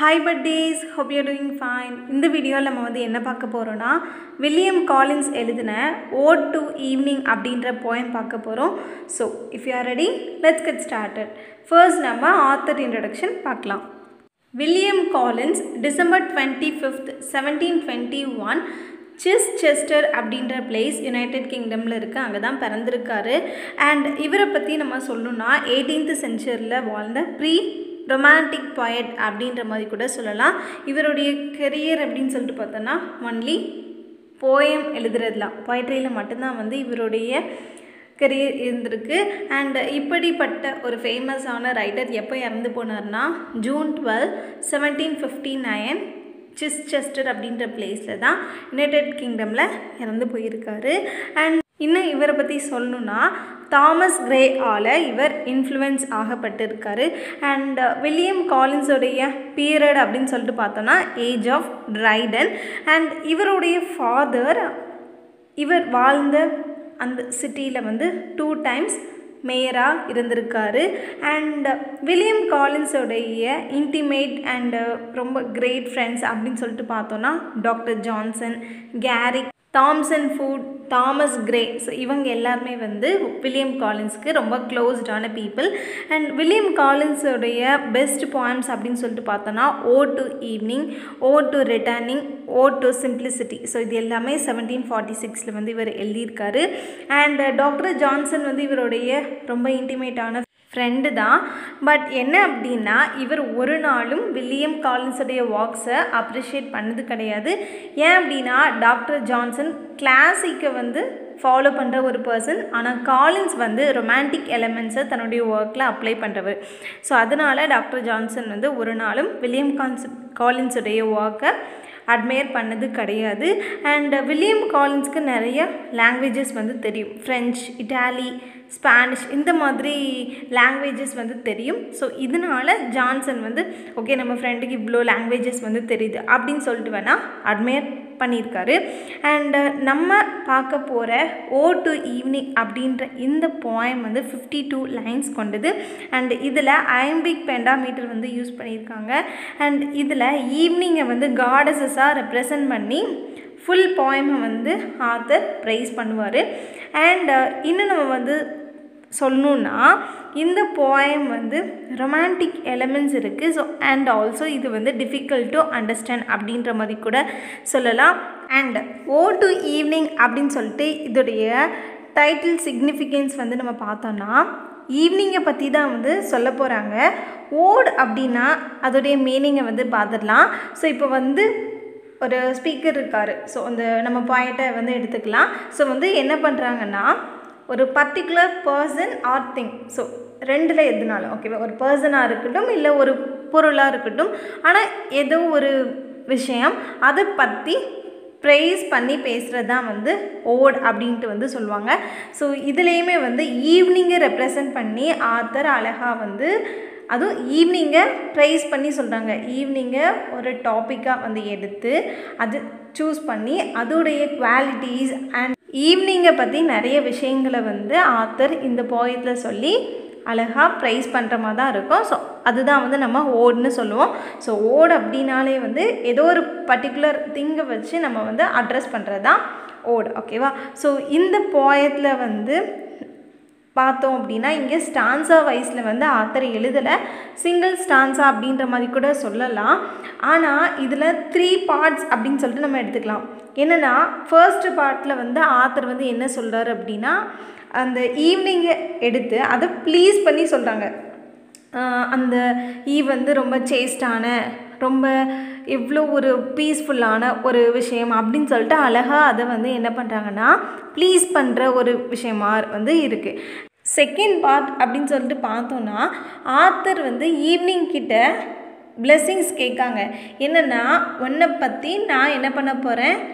Hi buddies hope you doing fine இந்த வீடியோவில் நம்ம வந்து என்ன பார்க்க போகிறோன்னா வில்லியம் காலின்ஸ் எழுதின ஓட் டு ஈவினிங் அப்படின்ற போயம் பார்க்க போகிறோம் so if you are ready let's get started first நம்ம ஆத்தர் இன்ட்ரடக்ஷன் பார்க்கலாம் William Collins December twenty fifth seventeen twenty one Chichester அப்படின்ற பிளேஸ் யுனைடெட் கிங்டமில் இருக்குது அங்கே தான் பிறந்திருக்காரு அண்ட் இவரை பற்றி நம்ம சொல்லணும்னா எயிட்டீன்த் செஞ்சுரியில் வாழ்ந்த ப்ரீ ரொமான்டிக் poet அப்படின்ற மாதிரி கூட சொல்லலாம் இவருடைய கெரியர் அப்படின்னு சொல்லிட்டு பார்த்தோன்னா ஒன்லி போயம் எழுதுறதுலாம் பொயட்ரியில் மட்டும்தான் வந்து இவருடைய கெரியர் இருந்திருக்கு அண்ட் இப்படிப்பட்ட ஒரு ஃபேமஸான ரைட்டர் எப்போ இறந்து போனார்னா June twelve seventeen fifty nine Chichester அப்படின்ற பிளேஸில் தான் யுனைடெட் கிங்டமில் இறந்து போயிருக்காரு அண்ட் இன்னும் இவரை பற்றி சொல்லணுன்னா தாமஸ் கிரே ஆல் இவர் இன்ஃப்ளூயன்ஸ் ஆகப்பட்டிருக்காரு அண்ட் வில்லியம் காலின்ஸோடைய பீரியட் அப்படின்னு சொல்லிட்டு பார்த்தோன்னா ஏஜ் ஆஃப் ட்ரைடன் அண்ட் இவருடைய ஃபாதர் இவர் வாழ்ந்த அந்த சிட்டியில் வந்து டூ டைம்ஸ் மேயராக இருந்திருக்காரு அண்ட் வில்லியம் காலின்ஸோடைய இன்டிமேட் அண்டு ரொம்ப கிரேட் ஃப்ரெண்ட்ஸ் அப்படின்னு சொல்லிட்டு பார்த்தோன்னா doctor Johnson Garrick Thomson Foote Thomas Gray so இவங்க எல்லாருமே வந்து வில்லியம் காலின்ஸ்க்கு ரொம்ப க்ளோஸ்டான பீப்புள் அண்ட் வில்லியம் காலின்ஸோடைய பெஸ்ட் பாயிண்ட்ஸ் அப்படின்னு சொல்லிட்டு பார்த்தோன்னா ode to evening O to returning ode to simplicity so இது எல்லாமே செவன்டீன் ஃபார்ட்டி சிக்ஸில் வந்து இவர் எழுதியிருக்காரு அண்ட் டாக்டர் ஜான்சன் வந்து இவருடைய ரொம்ப இன்டிமேட்டான ஃப்ரெண்டு தான் பட் என்ன அப்படின்னா இவர் ஒரு நாளும் வில்லியம் காலின்ஸுடைய ஒர்க்ஸை அப்ரிஷியேட் பண்ணது கிடையாது ஏன் அப்படின்னா டாக்டர் ஜான்சன் கிளாசிக்கை வந்து ஃபாலோ பண்ணுற ஒரு பர்சன் ஆனால் காலின்ஸ் வந்து ரொமான்டிக் எலமெண்ட்ஸை தன்னுடைய ஒர்க்கில் அப்ளை பண்ணுறவர் ஸோ அதனால் டாக்டர் ஜான்சன் வந்து ஒரு நாளும் வில்லியம் கான்ஸ் காலின்ஸுடைய ஒர்க்கை அட்மையர் பண்ணது கிடையாது அண்ட் வில்லியம் காலின்ஸ்க்கு நிறைய லாங்குவேஜஸ் வந்து தெரியும் ஃப்ரெஞ்ச் இட்டாலி ஸ்பானிஷ் இந்த மாதிரி லாங்குவேஜஸ் வந்து தெரியும் ஸோ இதனால் ஜான்சன் வந்து ஓகே நம்ம ஃப்ரெண்டுக்கு இவ்வளோ லாங்குவேஜஸ் வந்து தெரியுது அப்படின்னு சொல்லிட்டு வேணால் அட்மையர் பண்ணியிருக்காரு அண்டு நம்ம பார்க்க போகிற ஓ டு ஈவினிங் அப்படின்ற இந்த போயம் வந்து ஃபிஃப்டி டூ லைன்ஸ் கொண்டது அண்ட் இதில் ஐம்பிக் பெண்டாமீட்டர் வந்து யூஸ் பண்ணியிருக்காங்க அண்ட் இதில் ஈவினிங்கை வந்து காடஸஸாக ரெப்ரசன்ட் பண்ணி ஃபுல் போயமை வந்து ஆத்தர் ப்ரைஸ் பண்ணுவார் அண்ட் இன்னும் நம்ம வந்து சொல்லணுன்னா இந்த போயம் வந்து ரொமான்டிக் எலமெண்ட்ஸ் இருக்குது ஸோ அண்ட் ஆல்சோ இது வந்து டிஃபிகல்ட் டு அண்டர்ஸ்டாண்ட் அப்படின்ற மாதிரி கூட சொல்லலாம் அண்ட் ஓ டு ஈவினிங் அப்படின்னு சொல்லிட்டு இதோடைய டைட்டில் சிக்னிஃபிகன்ஸ் வந்து நம்ம பார்த்தோன்னா ஈவினிங்கை பற்றி தான் வந்து சொல்ல போகிறாங்க ஓட் அப்படின்னா அதோடைய மீனிங்கை வந்து பார்த்துடலாம் ஸோ இப்போ வந்து ஒரு ஸ்பீக்கர் இருக்கார் ஸோ அந்த நம்ம பாயிண்ட்டை வந்து எடுத்துக்கலாம் ஸோ வந்து என்ன பண்ணுறாங்கன்னா ஒரு particular person or thing so ரெண்டில் எதுனாலும் ஓகேவா ஒரு பர்சனாக இருக்கட்டும் இல்லை ஒரு பொருளாக இருக்கட்டும் ஆனால் ஏதோ ஒரு விஷயம் அதை பற்றி ப்ரைஸ் பண்ணி பேசுகிறது தான் வந்து ஓட் அப்படின்ட்டு வந்து சொல்லுவாங்க ஸோ இதுலேயுமே வந்து ஈவினிங்கை ரெப்ரசன்ட் பண்ணி ஆத்தர் அழகாக வந்து அதுவும் ஈவினிங்கை ப்ரைஸ் பண்ணி சொல்கிறாங்க ஈவினிங்கை ஒரு டாப்பிக்காக வந்து எடுத்து அது சூஸ் பண்ணி அதோடைய குவாலிட்டிஸ் அண்ட் ஈவினிங்கை பற்றி நிறைய விஷயங்களை வந்து ஆத்தர் இந்த போயத்தில் சொல்லி அழகாக ப்ரைஸ் பண்ணுற மாதிரி தான் இருக்கும் ஸோ அதுதான் வந்து நம்ம ஓடுன்னு சொல்லுவோம் ஸோ ஓடு அப்படின்னாலே வந்து ஏதோ ஒரு பர்டிகுலர் திங்கை வச்சு நம்ம வந்து அட்ரஸ் பண்ணுறது தான் ஓடு ஓகேவா ஸோ இந்த போயத்தில் வந்து பார்த்தோம் அப்படின்னா இங்கே ஸ்டான்ஸா வைஸில் வந்து ஆத்தர் எழுதலை சிங்கிள் ஸ்டான்ஸா அப்படின்ற மாதிரி கூட சொல்லலாம் ஆனால் இதில் த்ரீ பார்ட்ஸ் அப்படின்னு சொல்லிட்டு நம்ம எடுத்துக்கலாம் என்னென்னா ஃபர்ஸ்ட் பார்ட்டில் வந்து ஆத்தர் வந்து என்ன சொல்கிறார் அப்படின்னா அந்த ஈவினிங்கை எடுத்து அதை ப்ளீஸ் பண்ணி சொல்கிறாங்க அந்த ஈ வந்து ரொம்ப சேஸ்டான ரொம்ப எவ்வளோ ஒரு பீஸ்ஃபுல்லான ஒரு விஷயம் அப்படின்னு சொல்லிட்டு அழகாக அதை வந்து என்ன பண்ணுறாங்கன்னா ப்ளீஸ் பண்ணுற ஒரு விஷயமா வந்து இருக்குது செகண்ட் பார்ட் அப்படின்னு சொல்லிட்டு பார்த்தோன்னா ஆத்தர் வந்து ஈவினிங் கிட்ட பிளெஸ்ஸிங்ஸ் கேட்காங்க என்னென்னா உன்னை பற்றி நான் என்ன பண்ண போகிறேன்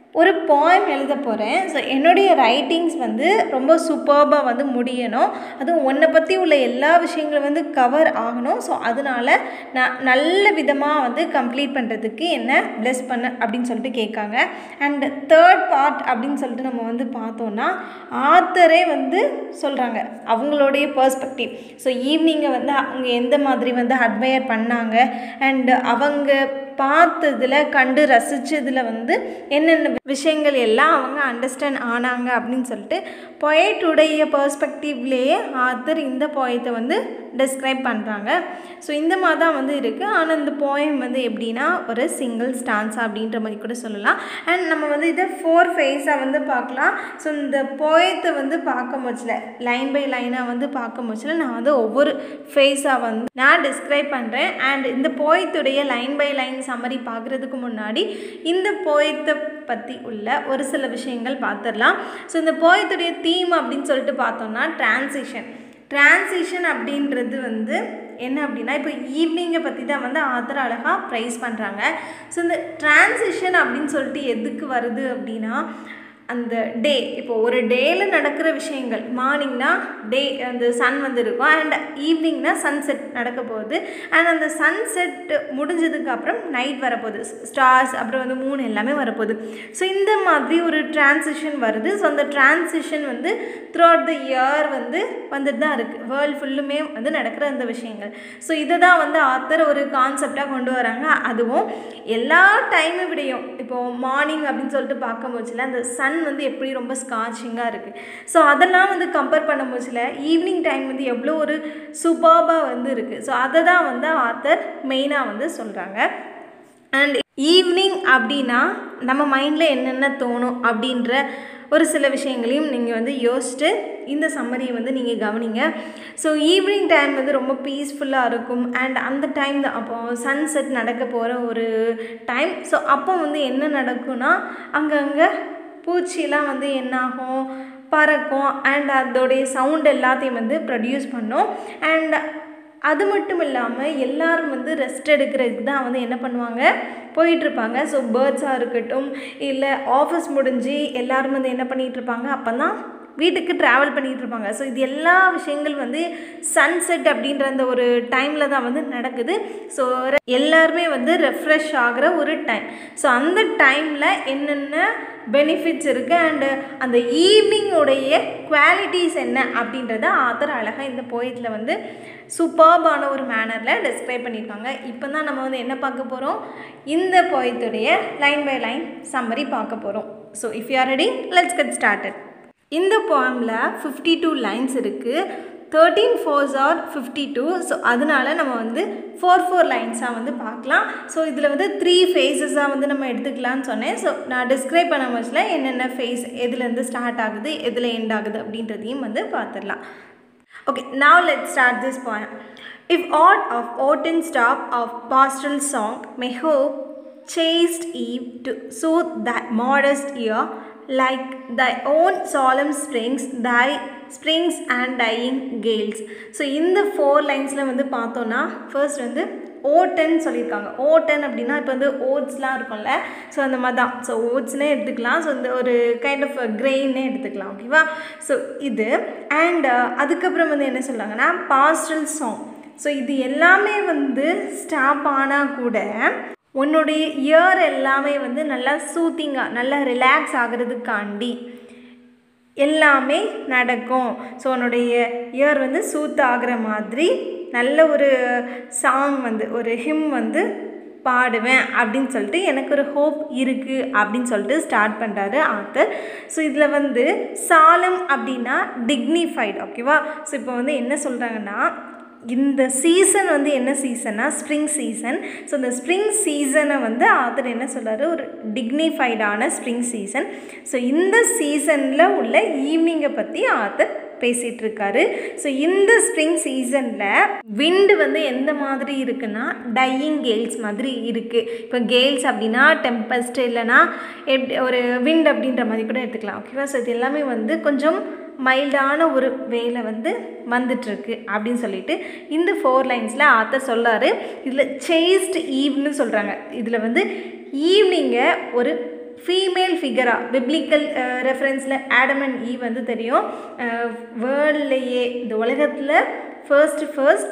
ஒரு போயம் எழுத போகிறேன் ஸோ என்னுடைய ரைட்டிங்ஸ் வந்து ரொம்ப சூப்பர்பாக வந்து முடியணும் அதுவும் உன்னை பற்றி உள்ள எல்லா விஷயங்களும் வந்து கவர் ஆகணும் ஸோ அதனால் நான் நல்ல விதமாக வந்து கம்ப்ளீட் பண்ணுறதுக்கு என்ன ப்ளெஸ் பண்ண அப்படின்னு சொல்லிட்டு கேட்காங்க அண்ட் தேர்ட் பார்ட் அப்படின்னு சொல்லிட்டு நம்ம வந்து பார்த்தோன்னா ஆத்தரே வந்து சொல்கிறாங்க அவங்களுடைய பர்ஸ்பெக்டிவ் ஸோ ஈவினிங்கை வந்து அவங்க எந்த மாதிரி வந்து அட்மையர் பண்ணாங்க அண்ட் அவங்க பார்த்ததில் கண்டு ரசித்ததில் வந்து என்னென்ன விஷயங்கள் எல்லாம் அவங்க அண்டர்ஸ்டாண்ட் ஆனாங்க அப்படின்னு சொல்லிட்டு பொயட்டுடைய பர்ஸ்பெக்டிவ்லேயே ஆத்தர் இந்த போயத்தை வந்து டிஸ்கிரைப் பண்ணுறாங்க ஸோ இந்த மாதிரி தான் வந்து இருக்குது ஆனால் இந்த போயம் வந்து எப்படின்னா ஒரு சிங்கிள் ஸ்டான்ஸ் அப்படின்ற மாதிரி கூட சொல்லலாம் அண்ட் நம்ம வந்து இதை ஃபோர் ஃபேஸாக வந்து பார்க்கலாம் ஸோ இந்த போயத்தை வந்து பார்க்க முடிச்சல லைன் பை லைனாக வந்து பார்க்க முடிச்சல நான் வந்து ஒவ்வொரு ஃபேஸாக வந்து நான் டிஸ்கிரைப் பண்ணுறேன் அண்ட் இந்த போயத்துடைய லைன் பை லைன் சம்மரி பார்க்குறதுக்கு முன்னாடி இந்த போயத்தை பற்றி உள்ள ஒரு சில விஷயங்கள் பார்த்துடலாம் ஸோ இந்த போயத்துடைய தீம் அப்படின்னு சொல்லிட்டு பார்த்தோம்னா டிரான்சிஷன் டிரான்சிஷன் அப்படின்றது வந்து என்ன அப்படின்னா இப்போ ஈவினிங்கை பற்றி தான் வந்து ஆத்தர் அழகாக ப்ரைஸ் பண்ணுறாங்க ஸோ இந்த டிரான்சிஷன் அப்படின்னு சொல்லிட்டு எதுக்கு வருது அப்படின்னா அந்த டே இப்போ ஒரு டேயில் நடக்கிற விஷயங்கள் மார்னிங்னா டே அந்த சன் வந்து இருக்கும் அண்ட் ஈவினிங்னா சன்செட் நடக்க போகுது அண்ட் அந்த சன்செட் முடிஞ்சதுக்கு அப்புறம் நைட் வரப்போகுது ஸ்டார்ஸ் அப்புறம் வந்து மூணு எல்லாமே வரப்போகுது ஸோ இந்த மாதிரி ஒரு டிரான்சிஷன் வருது ஸோ அந்த டிரான்சிஷன் வந்து த்ரூ அவுட் த இயர் வந்து வந்துட்டு தான் இருக்குது வேர்ல்டு ஃபுல்லுமே வந்து நடக்கிற அந்த விஷயங்கள் ஸோ இதை தான் வந்து ஆத்தர் ஒரு கான்செப்டாக கொண்டு வராங்க அதுவும் எல்லா டைமை விடையும் இப்போது மார்னிங் அப்படின்னு சொல்லிட்டு பார்க்கும் போச்சுல அந்த சன் வந்து எப்படி ரொம்ப ஸ்காட்சிங்காக இருக்குது ஸோ அதெல்லாம் வந்து கம்பேர் பண்ணும் போச்சுல ஈவினிங் டைம் வந்து எவ்வளோ ஒரு சூப்பர்பாக வந்து இருக்குது ஸோ அதை தான் வந்து ஆத்தர் மெயினாக வந்து சொல்கிறாங்க அண்ட் ஈவினிங் அப்படின்னா நம்ம மைண்டில் என்னென்ன தோணும் அப்படின்ற ஒரு சில விஷயங்களையும் நீங்கள் வந்து யோசிச்சுட்டு இந்த சம்மரியை வந்து நீங்கள் கவனிங்க ஸோ ஈவினிங் டைம் வந்து ரொம்ப பீஸ்ஃபுல்லாக இருக்கும் அண்ட் அந்த டைம் தான் அப்போது சன்செட் நடக்க போகிற ஒரு டைம் ஸோ அப்போ வந்து என்ன நடக்கும்னா அங்கங்கே பூச்சிலாம் வந்து என்னாகும் பறக்கும் அண்ட் அதோடைய சவுண்ட் எல்லாத்தையும் வந்து ப்ரொடியூஸ் பண்ணும் அண்ட் அது மட்டும் இல்லாமல் எல்லாரும் வந்து ரெஸ்ட் எடுக்கிறதுக்கு தான் வந்து என்ன பண்ணுவாங்க போயிட்டுருப்பாங்க ஸோ பேர்ட்ஸாக இருக்கட்டும் இல்லை ஆஃபீஸ் முடிஞ்சு எல்லோரும் வந்து என்ன பண்ணிகிட்ருப்பாங்க அப்போ தான் வீட்டுக்கு ட்ராவல் பண்ணிகிட்டு இருப்பாங்க ஸோ இது எல்லா விஷயங்கள் வந்து சன்செட் அப்படின்ற அந்த ஒரு டைமில் தான் வந்து நடக்குது ஸோ எல்லாருமே வந்து ரெஃப்ரெஷ் ஆகிற ஒரு டைம் ஸோ அந்த டைமில் என்னென்ன பெனிஃபிட்ஸ் இருக்குது அண்டு அந்த ஈவினிங்கோடைய குவாலிட்டிஸ் என்ன அப்படின்றத ஆத்தர் அழகாக இந்த போயத்தில் வந்து சூப்பர்பான ஒரு மேனரில் டிஸ்கிரைப் பண்ணியிருக்காங்க இப்போ தான் நம்ம வந்து என்ன பார்க்க போகிறோம் இந்த போயத்துடைய லைன் பை லைன் சம்மரி பார்க்க போகிறோம் so if you are ready let's get started இந்த போயமில் ஃபிஃப்டி டூ லைன்ஸ் இருக்குது thirteen fours or fifty two so அதனால நம்ம வந்து ஃபோர் ஃபோர் லைன்ஸாக வந்து பார்க்கலாம் ஸோ இதில் வந்து த்ரீ ஃபேஸஸாக வந்து நம்ம எடுத்துக்கலாம்னு சொன்னேன் ஸோ நான் டிஸ்கிரைப் பண்ண வச்சுல என்னென்ன ஃபேஸ் எதுலேருந்து ஸ்டார்ட் ஆகுது எதில் எண்ட் ஆகுது அப்படின்றதையும் வந்து பார்த்துடலாம் Okay, now let's start this poem. If aught of autumn stop of pastoral song may hope chaste eve to soothe thy modest ear, like thy own solemn springs, thy springs and dying gales. So இந்த four லைன்ஸில் வந்து பார்த்தோன்னா first வந்து Orton சொல்லியிருக்காங்க Orton அப்படின்னா இப்போ வந்து ஓட்ஸ்லாம் இருக்கும்ல ஸோ அந்த மாதிரி தான் ஸோ ஓட்ஸ்னே எடுத்துக்கலாம் ஸோ இந்த ஒரு கைண்ட் ஆஃப் கிரெயின்னே எடுத்துக்கலாம் ஓகேவா ஸோ இது அண்ட் அதுக்கப்புறம் வந்து என்ன சொல்கிறாங்கன்னா பாஸ்டல் சாங் ஸோ இது எல்லாமே வந்து ஸ்டாப் ஆனால் கூட உன்னுடைய இயர் எல்லாமே வந்து நல்லா சூத்திங்காக நல்லா ரிலாக்ஸ் ஆகிறதுக்காண்டி எல்லாமே நடக்கும் ஸோ உன்னுடைய இயர் வந்து சூத் ஆகிற மாதிரி நல்ல ஒரு சாங் வந்து ஒரு ஹிம் வந்து பாடுவேன் அப்படின்னு சொல்லிட்டு எனக்கு ஒரு ஹோப் இருக்குது அப்படின்னு சொல்லிட்டு ஸ்டார்ட் பண்ணுறாரு ஆத்தர் ஸோ இதில் வந்து சாலம் அப்படின்னா டிக்னிஃபைடு ஓகேவா ஸோ இப்போ வந்து என்ன சொல்கிறாங்கன்னா இந்த சீசன் வந்து என்ன சீசன்னா ஸ்ப்ரிங் சீசன் ஸோ இந்த ஸ்ப்ரிங் சீசனை வந்து ஆத்தர் என்ன சொல்கிறாரு ஒரு டிக்னிஃபைடான ஸ்ப்ரிங் சீசன் ஸோ இந்த சீசனில் உள்ள ஈவினிங்கை பற்றி ஆத்தர் பேசிகிட்டு இருக்காரு ஸோ இந்த ஸ்ப்ரிங் சீசனில் விண்டு வந்து எந்த மாதிரி இருக்குன்னா டையிங் கேல்ஸ் மாதிரி இருக்குது இப்போ கேல்ஸ் அப்படின்னா டெம்பஸ்ட் இல்லைனா எப்படி ஒரு விண்ட் அப்படின்ற மாதிரி கூட எடுத்துக்கலாம் ஓகேவா ஸோ இது எல்லாமே வந்து கொஞ்சம் மைல்டான ஒரு வேலை வந்து வந்துட்டுருக்கு அப்படின்னு சொல்லிட்டு இந்த ஃபோர் லைன்ஸில் ஆத்தர் சொல்லார் இதில் சேஸ்ட் ஈவ்னு சொல்கிறாங்க இதில் வந்து ஈவினிங்கை ஒரு ஃபீமேல் ஃபிகராக பிப்ளிக்கல் ரெஃபரன்ஸில் ஆடம் அண்ட் ஈ வந்து தெரியும் வேர்ல்ட்லேயே இந்த உலகத்தில் ஃபர்ஸ்ட் ஃபர்ஸ்ட்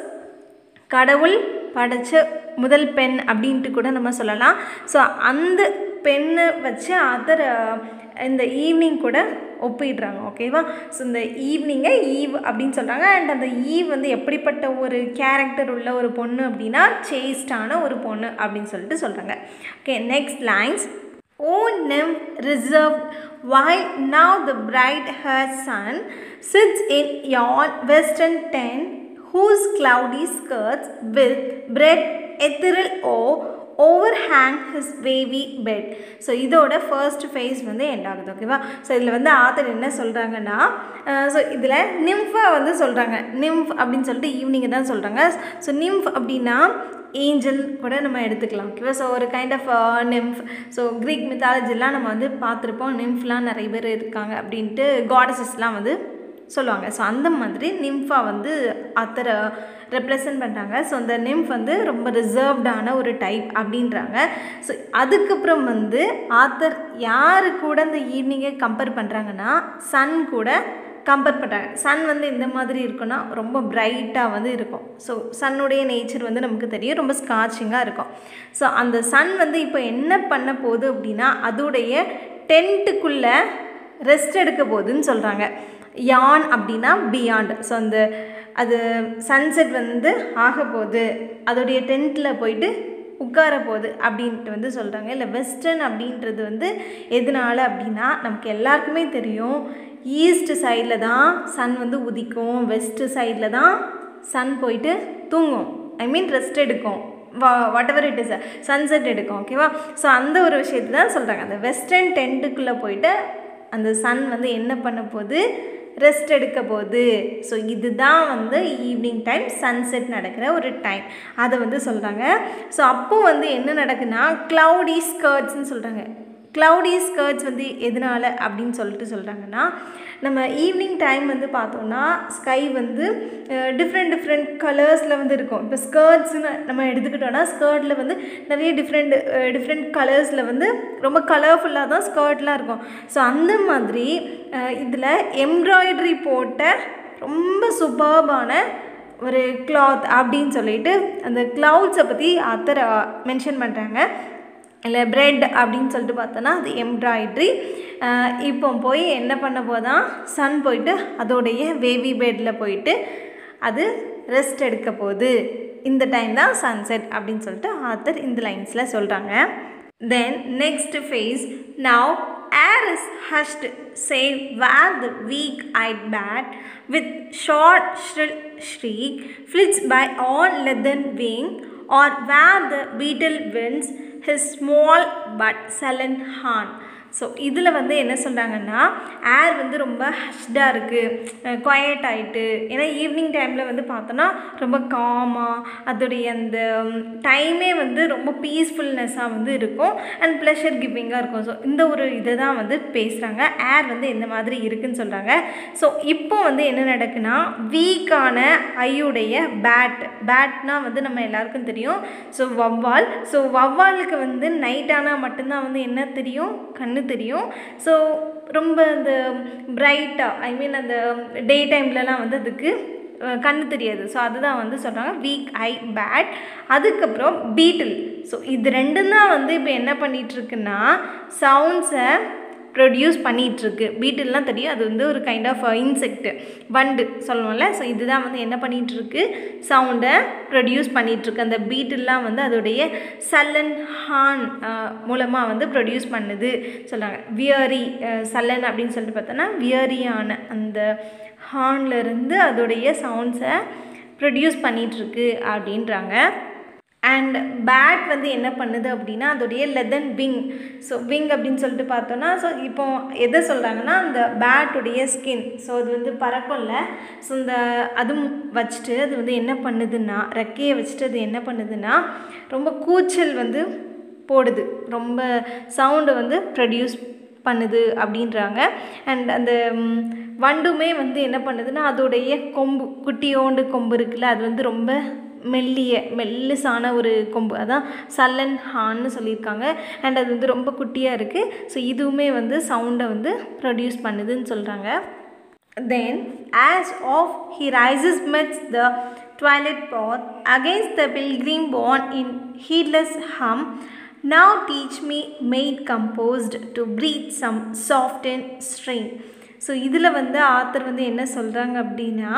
கடவுள் படைச்ச முதல் பெண் அப்படின்ட்டு கூட நம்ம சொல்லலாம் ஸோ அந்த பெண்ணை வச்சு அதர் இந்த ஈவினிங் கூட ஒப்பிடுறாங்க ஓகேவா ஸோ இந்த ஈவினிங்கை ஈவ் அப்படின்னு சொல்கிறாங்க அண்ட் அந்த ஈவ் வந்து எப்படிப்பட்ட ஒரு கேரக்டர் உள்ள ஒரு பொண்ணு அப்படின்னா சேஸ்டான ஒரு பொண்ணு அப்படின்னு சொல்லிட்டு சொல்கிறாங்க okay next lines O nymph reserved while now the bright her son sits in yon western tent whose cloudy skirts with bread ethereal o overhang his wavy bed so இதோட ஃபர்ஸ்ட் ஃபேஸ் வந்து end ஆகுது ஓகேவா so இதில் வந்து author என்ன சொல்கிறாங்கன்னா so இதில் நிம்ஃபை வந்து சொல்கிறாங்க நிம்ஃப் அப்படின்னு சொல்லிட்டு ஈவினிங் தான் சொல்கிறாங்க ஸோ நிம்ஃப் அப்படின்னா ஏஞ்சல் கூட நம்ம எடுத்துக்கலாம் ஓகேவா ஸோ ஒரு kind of nymph so Greek மித்தாலஜிலாம் நம்ம வந்து பார்த்துருப்போம் நிம்ஃப்லாம் நிறைய பேர் இருக்காங்க அப்படின்ட்டு காடஸஸ்லாம் வந்து சொல்லுவாங்க ஸோ அந்த மாதிரி நிம்ஃபா வந்து அத்தரை ரெப்ரசன்ட் பண்ணுறாங்க ஸோ அந்த நிம்ஃப் வந்து ரொம்ப ரிசர்வ்டான ஒரு டைப் அப்படின்றாங்க ஸோ அதுக்கப்புறம் வந்து ஆத்தர் யார் கூட இந்த ஈவினிங்கை கம்பேர் பண்ணுறாங்கன்னா சன் கூட கம்பேர் பண்ணுறாங்க சன் வந்து இந்த மாதிரி இருக்குன்னா ரொம்ப பிரைட்டாக வந்து இருக்கும் ஸோ சன்னுடைய நேச்சர் வந்து நமக்கு தெரியும் ரொம்ப ஸ்காட்சிங்காக இருக்கும் ஸோ அந்த சன் வந்து இப்போ என்ன பண்ண போகுது அப்படின்னா அதோடைய டென்ட்டுக்குள்ளே ரெஸ்ட் எடுக்க போகுதுன்னு சொல்கிறாங்க யான் அப்படின்னா பியாண்ட் ஸோ அந்த அது சன்செட் வந்து ஆக போகுது அதோடைய டென்ட்டில் போயிட்டு உட்கார போகுது அப்படின்ட்டு வந்து சொல்கிறாங்க இல்லை வெஸ்டர்ன் அப்படின்றது வந்து எதனால அப்படின்னா நமக்கு எல்லாருக்குமே தெரியும் ஈஸ்ட் சைடில் தான் சன் வந்து உதிக்கும் வெஸ்ட்டு சைடில் தான் சன் போயிட்டு தூங்கும் ஐ மீன் ரெஸ்ட் எடுக்கும் வா whatever it is sunset எடுக்கும் ஓகேவா ஸோ அந்த ஒரு விஷயத்தை தான் சொல்கிறாங்க அந்த வெஸ்டர்ன் டென்ட்டுக்குள்ளே போயிட்டு அந்த சன் வந்து என்ன பண்ண போகுது ரெஸ்ட் எடுக்க போகுது ஸோ இதுதான் வந்து ஈவினிங் டைம் சன்செட் நடக்கிற ஒரு டைம் அதை வந்து சொல்கிறாங்க ஸோ அப்போ வந்து என்ன நடக்குன்னா க்ளவுடி ஸ்கர்ட்ஸ்னு சொல்கிறாங்க க்ளவுடி ஸ்கர்ட்ஸ் வந்து எதனால அப்படின்னு சொல்லிட்டு சொல்கிறாங்கன்னா நம்ம ஈவினிங் டைம் வந்து பார்த்தோன்னா ஸ்கை வந்து டிஃப்ரெண்ட் டிஃப்ரெண்ட் கலர்ஸில் வந்து இருக்கும் இப்போ ஸ்கர்ட்ஸ்னு நம்ம எடுத்துக்கிட்டோன்னா ஸ்கர்ட்டில் வந்து நிறைய டிஃப்ரெண்ட் டிஃப்ரெண்ட் கலர்ஸில் வந்து ரொம்ப கலர்ஃபுல்லாக தான் ஸ்கர்ட்லாம் இருக்கும் ஸோ அந்த மாதிரி இதில் எம்ப்ராய்டரி போட்ட ரொம்ப சூப்பர்பான ஒரு கிளாத் அப்படின்னு சொல்லிட்டு அந்த க்ளவுட்ஸை பற்றி அத்தர் மென்ஷன் பண்ணுறாங்க இல்லை பிரெட் அப்படின்னு சொல்லிட்டு பார்த்தோன்னா அது எம்ப்ராய்ட்ரி இப்போ போய் என்ன பண்ண போதான் சன் போயிட்டு அதோடைய வேவி பெட்டில் போயிட்டு அது ரெஸ்ட் எடுக்க போகுது இந்த டைம் தான் சன்செட் அப்படின்னு சொல்லிட்டு ஆத்தர் இந்த லைன்ஸில் சொல்கிறாங்க then next phase now air is hushed, save where the weak-eyed bat, with short shrill shriek, flits by on leathern wing, or where the beetle winds his small but sullen horn. So இதில் வந்து என்ன சொல்கிறாங்கன்னா ஏர் வந்து ரொம்ப ஹஷ்டாக இருக்குது quite ஆகிட்டு ஏன்னா evening டைமில் வந்து பார்த்தோன்னா ரொம்ப காமாக அதோடைய அந்த டைமே வந்து ரொம்ப பீஸ்ஃபுல்னஸ்ஸாக வந்து இருக்கும் அண்ட் ப்ளஷர் கிவிங்காக இருக்கும் ஸோ இந்த ஒரு இதை தான் வந்து பேசுகிறாங்க ஏர் வந்து எந்த மாதிரி இருக்குன்னு சொல்கிறாங்க ஸோ இப்போ வந்து என்ன நடக்குன்னா வீக்கான ஐயுடைய பேட் பேட்னால் வந்து நம்ம எல்லாருக்கும் தெரியும் ஸோ வவ்வால் ஸோ வவ்வாலுக்கு வந்து நைட் ஆனால் மட்டும்தான் வந்து என்ன தெரியும் கண்ணு தெரியும் ஸோ ரொம்ப அந்த பிரைட்டாக ஐ மீன் அந்த டே டைம்லலாம் வந்து அதுக்கு கண்ணு தெரியாது ஸோ அதுதான் வந்து சொல்கிறாங்க வீக் ஐ பேட் அதுக்கப்புறம் பீட்டில் ஸோ இது ரெண்டும் தான் வந்து இப்போ என்ன பண்ணிகிட்ருக்குன்னா சவுண்ட்ஸை ப்ரொடியூஸ் பண்ணிகிட்ருக்கு பீட்டில்லாம் தெரியும் அது வந்து ஒரு கைண்ட் ஆஃப் இன்செக்ட் வண்டு சொல்லுவோம்ல ஸோ இதுதான் வந்து என்ன பண்ணிகிட்ருக்கு சவுண்டை ப்ரொடியூஸ் பண்ணிகிட்ருக்கு அந்த பீட்டில்லாம் வந்து அதோடைய சல்லன் ஹான் மூலமாக வந்து ப்ரொடியூஸ் பண்ணுது சொல்கிறாங்க வியரி சல்லன் அப்படின்னு சொல்லிட்டு பார்த்தோன்னா வியரியான அந்த ஹார்ன்லேருந்து அதோடைய சவுண்ட்ஸை ப்ரொடியூஸ் பண்ணிகிட்ருக்கு அப்படின்றாங்க அண்ட் பேட் வந்து என்ன பண்ணுது அப்படின்னா அதோடைய லெதன் விங் ஸோ விங் அப்படின்னு சொல்லிட்டு பார்த்தோன்னா ஸோ இப்போ எதை சொல்கிறாங்கன்னா அந்த பேட்டுடைய ஸ்கின் ஸோ அது வந்து பறக்கும்ல ஸோ இந்த அதுவும் வச்சுட்டு அது வந்து என்ன பண்ணுதுன்னா ரெக்கையை வச்சுட்டு அது என்ன பண்ணுதுன்னா ரொம்ப கூச்சல் வந்து போடுது ரொம்ப சவுண்டை வந்து ப்ரொடியூஸ் பண்ணுது அப்படின்றாங்க அண்ட் அந்த வண்டுமே வந்து என்ன பண்ணுதுன்னா அதோடைய கொம்பு குட்டியோண்டு கொம்பு இருக்குல்ல அது வந்து ரொம்ப மெல்லிய மெல்லிசான ஒரு கொம்பு அதான் சல்லன் ஹான்னு சொல்லியிருக்காங்க அண்ட் அது வந்து ரொம்ப குட்டியாக இருக்குது ஸோ இதுவுமே வந்து சவுண்டை வந்து ப்ரொடியூஸ் பண்ணுதுன்னு சொல்கிறாங்க Then, as of he rises midst the twilight path, against the pilgrim born in heedless hum, now teach me maid composed to breathe some softened strain. So இதில் வந்து ஆத்தர் வந்து என்ன சொல்கிறாங்க அப்படின்னா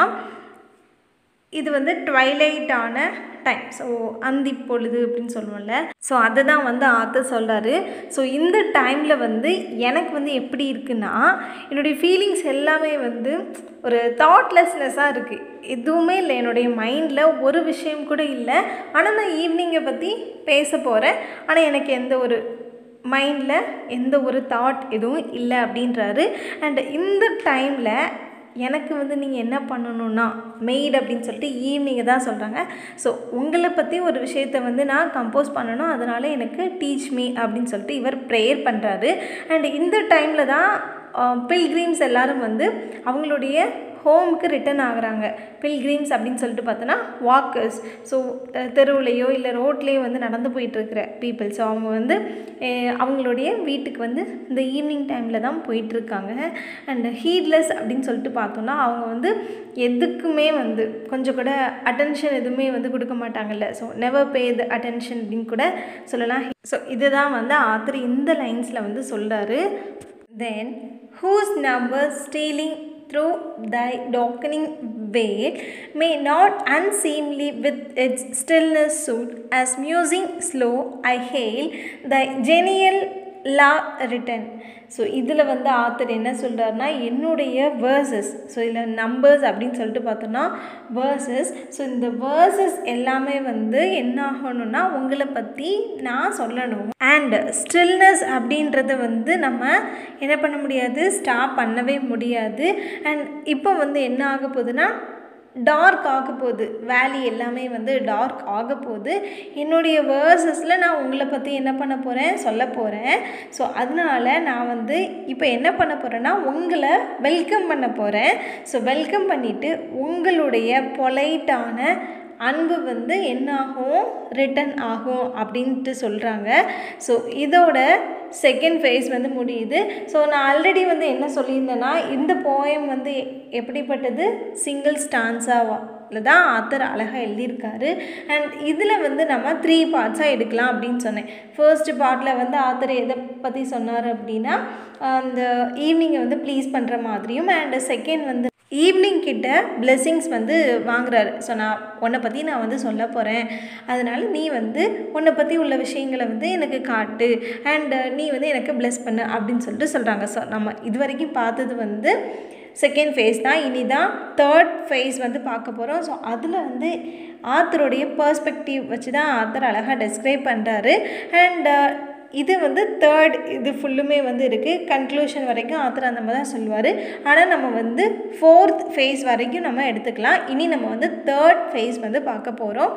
இது வந்து ட்வைலைட்டான டைம் ஸோ அந்தி பொழுது அப்படின்னு சொல்லுவோம்ல ஸோ அதை தான் வந்து ஆத்தர் சொல்கிறாரு ஸோ இந்த டைமில் வந்து எனக்கு வந்து எப்படி இருக்குன்னா என்னுடைய ஃபீலிங்ஸ் எல்லாமே வந்து ஒரு தாட்லெஸ்னஸாக இருக்குது எதுவுமே இல்லை என்னுடைய மைண்டில் ஒரு விஷயம் கூட இல்லை ஆனால் நான் ஈவினிங்கை பற்றி பேச போகிறேன் ஆனால் எனக்கு எந்த ஒரு மைண்டில் எந்த ஒரு தாட் எதுவும் இல்லை அப்படின்றாரு அண்ட் இந்த டைமில் எனக்கு வந்து நீங்கள் என்ன பண்ணணும்னா மெய்ட் அப்படின்னு சொல்லிட்டு ஈவினிங்கை தான் சொல்கிறாங்க ஸோ உங்களை பற்றி ஒரு விஷயத்தை வந்து நான் கம்போஸ் பண்ணணும் அதனால் எனக்கு டீச் மீ அப்படின்னு சொல்லிட்டு இவர் ப்ரேயர் பண்ணுறாரு அண்ட் இந்த டைமில் தான் பில்கிரீம்ஸ் எல்லாரும் வந்து அவங்களுடைய ஹோமுக்கு ரிட்டர்ன் ஆகுறாங்க பில்கிரீம்ஸ் அப்படின்னு சொல்லிட்டு பார்த்தோன்னா வாக்கர்ஸ் ஸோ தெருவுலையோ இல்லை ரோட்லேயோ வந்து நடந்து போயிட்டுருக்கிற பீப்புள் ஸோ அவங்க வந்து அவங்களுடைய வீட்டுக்கு வந்து இந்த ஈவினிங் டைமில் தான் போயிட்டுருக்காங்க அண்ட் ஹீட்லெஸ் அப்படின்னு சொல்லிட்டு பார்த்தோன்னா அவங்க வந்து எதுக்குமே வந்து கொஞ்சம் கூட அட்டென்ஷன் எதுவுமே வந்து கொடுக்க மாட்டாங்கல்ல so never pay the attention அப்படின்னு கூட சொல்லலாம் ஸோ இதுதான் வந்து ஆத்தர் இந்த லைன்ஸில் வந்து சொல்கிறாரு then whose number stealing through thy darkening veil may not unseemly with its stillness suit as musing slow I hail thy genial loved return so இதில் வந்து ஆத்தர் என்ன சொல்கிறாருன்னா என்னுடைய வேர்சஸ் ஸோ இதில் நம்பர்ஸ் அப்படின்னு சொல்லிட்டு பார்த்தோன்னா வேர்சஸ் ஸோ இந்த வேர்சஸ் எல்லாமே வந்து என்ன ஆகணும்னா உங்களை பற்றி நான் சொல்லணும் அண்ட் ஸ்டில்னஸ் அப்படின்றத வந்து நம்ம என்ன பண்ண முடியாது ஸ்டாப் பண்ணவே முடியாது அண்ட் இப்போ வந்து என்ன ஆக போகுதுன்னா டார்க் ஆக போகுது வேலி எல்லாமே வந்து டார்க் ஆக போகுது என்னுடைய வேர்சஸில் நான் உங்களை பற்றி என்ன பண்ண போகிறேன் சொல்ல போகிறேன் ஸோ அதனால நான் வந்து இப்போ என்ன பண்ண போகிறேன்னா உங்களை வெல்கம் பண்ண போகிறேன் ஸோ வெல்கம் பண்ணிவிட்டு உங்களுடைய பொலைட்டான அன்பு வந்து என்னாகும் ரிட்டன் ஆகும் அப்படின்ட்டு சொல்கிறாங்க ஸோ இதோட செகண்ட் ஃபேஸ் வந்து முடியுது ஸோ நான் ஆல்ரெடி வந்து என்ன சொல்லியிருந்தேன்னா இந்த போயம் வந்து எப்படிப்பட்டது சிங்கிள் ஸ்டான்ஸாவில் தான் ஆத்தர் அழகாக எழுதியிருக்காரு அண்ட் இதில் வந்து நம்ம த்ரீ பார்ட்ஸாக எடுக்கலாம் அப்படின்னு சொன்னேன் ஃபர்ஸ்ட் பார்ட்டில் வந்து ஆத்தர் எதை பற்றி சொன்னார் அப்படின்னா அந்த ஈவினிங்கை வந்து ப்ளீஸ் பண்ணுற மாதிரியும் அண்ட் செகண்ட் வந்து ஈவினிங் கிட்ட பிளெஸ்ஸிங்ஸ் வந்து வாங்குறாரு ஸோ நான் உன்னை பற்றி நான் வந்து சொல்ல போகிறேன் அதனால் நீ வந்து உன்னை பற்றி உள்ள விஷயங்களை வந்து எனக்கு காட்டு அண்ட் நீ வந்து எனக்கு ப்ளெஸ் பண்ணு அப்படின்னு சொல்லிட்டு சொல்கிறாங்க ஸோ நம்ம இது வரைக்கும் பார்த்தது வந்து செகண்ட் ஃபேஸ் தான் இனி தான் தேர்ட் ஃபேஸ் வந்து பார்க்க போகிறோம் ஸோ அதில் வந்து ஆத்தருடைய பர்ஸ்பெக்டிவ் வச்சு தான் ஆத்தர் அழகாக டெஸ்கிரைப் பண்ணுறாரு அண்ட் இது வந்து தேர்ட் இது ஃபுல்லுமே வந்து இருக்குது கன்க்ளூஷன் வரைக்கும் ஆத்தர் அந்த மாதிரி தான் சொல்லுவார் ஆனால் நம்ம வந்து ஃபோர்த் ஃபேஸ் வரைக்கும் நம்ம எடுத்துக்கலாம் இனி நம்ம வந்து தேர்ட் ஃபேஸ் வந்து பார்க்க போகிறோம்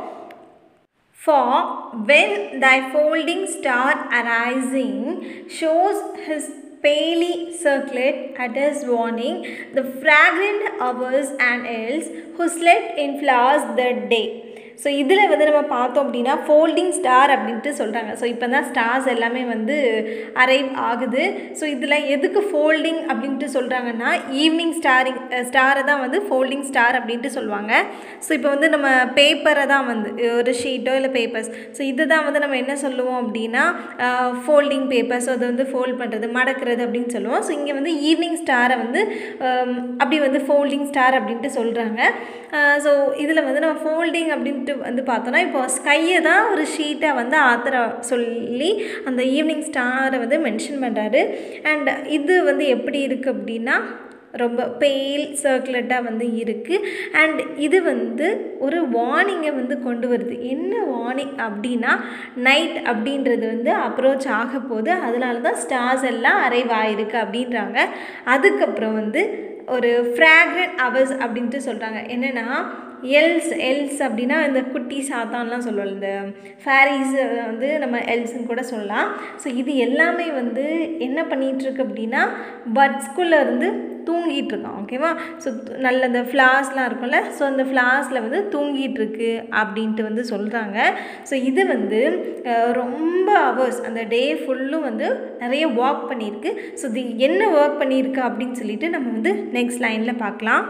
For when thy folding star arising shows his palely circlet at his warning, the fragrant hours and elves who slept in flowers that day. So இதில் வந்து நம்ம பார்த்தோம் அப்படின்னா ஃபோல்டிங் ஸ்டார் அப்படின்ட்டு சொல்கிறாங்க ஸோ இப்போ தான் ஸ்டார்ஸ் எல்லாமே வந்து அரைவ் ஆகுது ஸோ இதில் எதுக்கு ஃபோல்டிங் அப்படின்ட்டு சொல்கிறாங்கன்னா ஈவினிங் ஸ்டாரிங் ஸ்டாரை தான் வந்து ஃபோல்டிங் ஸ்டார் அப்படின்ட்டு சொல்லுவாங்க ஸோ இப்போ வந்து நம்ம பேப்பரை தான் வந்து ஒரு ஷீட்டோ இல்லை பேப்பர்ஸ் ஸோ இது தான் வந்து நம்ம என்ன சொல்லுவோம் அப்படின்னா ஃபோல்டிங் பேப்பர்ஸ் அதை வந்து ஃபோல்ட் பண்ணுறது மடக்கிறது அப்படின்னு சொல்லுவோம் ஸோ இங்கே வந்து ஈவினிங் ஸ்டாரை வந்து அப்படி வந்து ஃபோல்டிங் ஸ்டார் அப்படின்ட்டு சொல்கிறாங்க ஸோ இதில் வந்து நம்ம ஃபோல்டிங் அப்படின்ட்டு வந்து பார்த்தோன்னா இப்போ ஸ்கையை தான் ஒரு ஷீட்டை வந்து ஆத்தர சொல்லி அந்த ஈவினிங் ஸ்டாரை வந்து மென்ஷன் பண்ணுறாரு அண்ட் இது வந்து எப்படி இருக்குது அப்படின்னா ரொம்ப பெயில் சர்க்குலட்டாக வந்து இருக்குது அண்ட் இது வந்து ஒரு வார்னிங்கை வந்து கொண்டு வருது என்ன வார்னிங் அப்படின்னா நைட் அப்படின்றது வந்து அப்ரோச் ஆக போகுது அதனால தான் ஸ்டார்ஸ் எல்லாம் அரைவ் ஆயிருக்கு அப்படின்றாங்க அதுக்கப்புறம் வந்து ஒரு ஃப்ராக்ரண்ட் அவர்ஸ் அப்படின்ட்டு சொல்கிறாங்க என்னென்னா எல்ஸ் எல்ஸ் அப்படின்னா இந்த குட்டி சாத்தான்லாம் சொல்லுவோம் இந்த ஃபேரிஸ் வந்து நம்ம எல்ஸ்ன்னு கூட சொல்லலாம் ஸோ இது எல்லாமே வந்து என்ன பண்ணிகிட்ருக்கு அப்படின்னா பட்ஸ்குள்ளே இருந்து தூங்கிட்டு இருக்கான் ஓகேவா ஸோ நல்ல அந்த ஃப்ளார்ஸ்லாம் இருக்கும்ல ஸோ அந்த ஃப்ளார்ஸில் வந்து தூங்கிட்டு இருக்கு அப்படின்ட்டு வந்து சொல்கிறாங்க ஸோ இது வந்து அஹ், ரொம்ப ஹவர்ஸ் அந்த டே ஃபுல்லும் வந்து நிறைய ஒர்க் பண்ணியிருக்கு ஸோ இது என்ன ஒர்க் பண்ணியிருக்கு அப்படின்னு சொல்லிட்டு நம்ம வந்து நெக்ஸ்ட் லைனில் பார்க்கலாம்